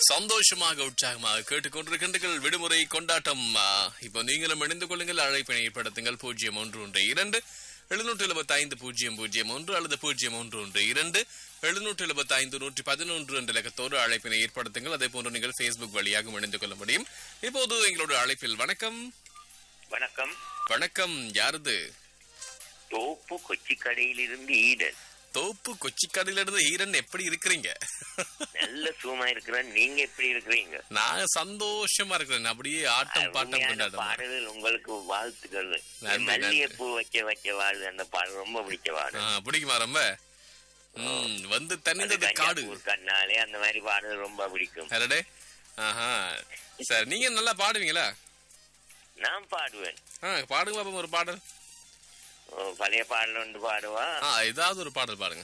சந்தோஷமாக உற்சாகமாக கேட்டுக்கொண்டிருக்கின்றீர்கள் விடுமுறை கொண்டாட்டம் ஆ, இப்போ நீங்களும் இணைந்து கொள்ளுங்கள் அழைப்பினை ஏற்படுத்துங்கள் பூஜ்ஜியம் ஒன்று ஒன்று இரண்டு எழுநூற்றி எழுபத்தி ஐந்து பூஜ்ஜியம் பூஜ்ஜியம் ஒன்று அல்லது பூஜ்ஜியம் ஒன்று ஒன்று இரண்டு எழுநூற்றி எழுபத்தி ஐந்து நூற்றி பதினொன்று என்ற இலக்கத்தோடு அழைப்பினை ஏற்படுத்துங்கள் அதே போன்று நீங்கள் ஃபேஸ்புக் வழியாக இணைந்து கொள்ள முடியும் இப்போது எங்களோட அழைப்பில் வணக்கம் வணக்கம் வணக்கம் யாரது தோப்பு கொச்சி கடையிலிருந்து ஈடன் தோப்பு கொச்சிக்காடிலிருந்து ஈரன் எப்படி இருக்கிறீங்க நல்ல சூமா இருக்கிறேன் நீங்க எப்படி இருக்கிறீங்க நான் சந்தோஷமா இருக்கிறேன் அப்படியே ஆட்டம் பாட்டம் அருமையான கொண்டாடுறேன் பாடல்கள் உங்களுக்கு வாழ்த்துக்கள் நன்றி, மல்லிகைப்பூ வைக்க வைக்க வாழுது அந்த பாடல் ரொம்ப பிடிச்ச பாடல் ஆ, பிடிக்குமா ரொம்ப ம், வந்து அது தனிந்தது காடு கன்னியாகுமரி கண்ணாலே அந்த மாதிரி பாடல் ரொம்ப பிடிக்கும் அரடே ஆஹா சரி நீங்க நல்லா பாடுவீங்களா நான் பாடுவேன் ஆ பாடுங்க பாப்போம் ஒரு பாடல் ஓ, பழைய பாடல் ஒன்று பாடுவா ஆ ஏதாவது ஒரு பாடல் பாடுங்க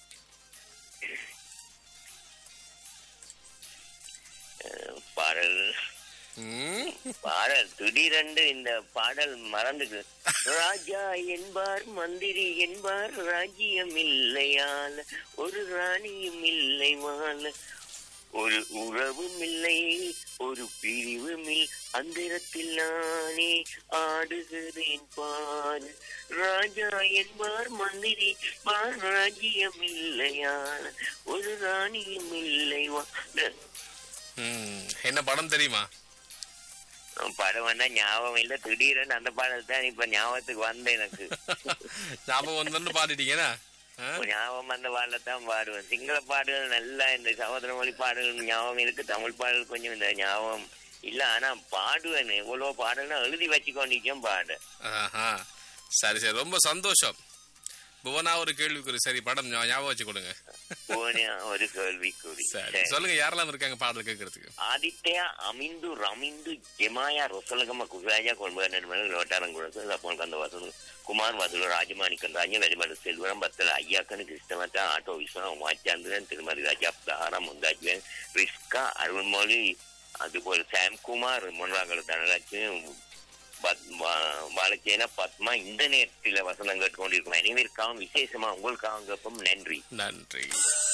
அஹ், பாடல் ம், பாடல் திடீரென்று இந்த பாடல் மறந்துட்டு ராஜா என்பார் மந்திரி என்பார் ராஜ்யம் இல்லையால ஒரு ராணியும் இல்லை வாழ ஒரு உறவும் இல்லை ஒரு பிரிவும் இல்லை அந்திரத்தில் நானே ஆடுகிறேன் பாரு ராஜா என்பார் மந்திரி பார் ராஜ்யம் இல்லையால ஒரு ராணியும் இல்லை வாழ ம், என்ன படம் தெரியுமா படம் வந்தா ஞாபகம் இல்ல திடீர்னு அந்த பாடல் தான் இப்ப ஞாபகத்துக்கு வந்த எனக்கு ஞாபகம் வந்து பாடிட்டீங்கன்னா ஆ? ஞாபகம் வந்த பாடல தான் பாடுவேன் சிங்கள பாடல்கள் நல்லா இந்த சகோதர மொழி பாடல்கள் ஞாபகம் இருக்கு தமிழ் பாடல் கொஞ்சம் இந்த ஞாபகம் இல்ல ஆனா பாடுவேன் எவ்வளவு பாடல்னா எழுதி வச்சுக்கொண்டிருக்கேன் பாடு ஆஹா சரி சரி ரொம்ப சந்தோஷம் புவனா ஒரு கேள்விக்குறி சரி படம் ஞா- ஞாபகம் வச்சு கொடுங்க போனே ஒரு கேள்விக்குறி சரி சொல்லுங்க யாரெல்லாம் இருக்காங்க பாடல் கேட்கறதுக்கு ஆதித்யா அமிந்து ரமிந்து ஜெமாயா ரொசலகம குராஜா கொள்வனர் வட்டாரம் கொடுத்து அப்போ அந்த வசனம் குமார் வதுல ராஜமாணிக்கன் ராஜ்யம் வெளிமடு செல்வரம் பத்தல ஐயாக்கனு கிருஷ்ணமத்தா ஆட்டோ விஸ்வனம் உமாச்சாந்திரன் திருமதி ராஜா தாரம் முந்தாஜ்வன் ரிஸ்கா அருள்மொழி அதுபோல் சாம்குமார் முன்னாள் தனலட்சுமி பாலச்சேன பத்மா இந்த நேரத்தில் வசனம் கேட்டுக்கொண்டிருக்கும் அனைவருக்காகவும் விசேஷமா உங்களுக்காக நன்றி நன்றி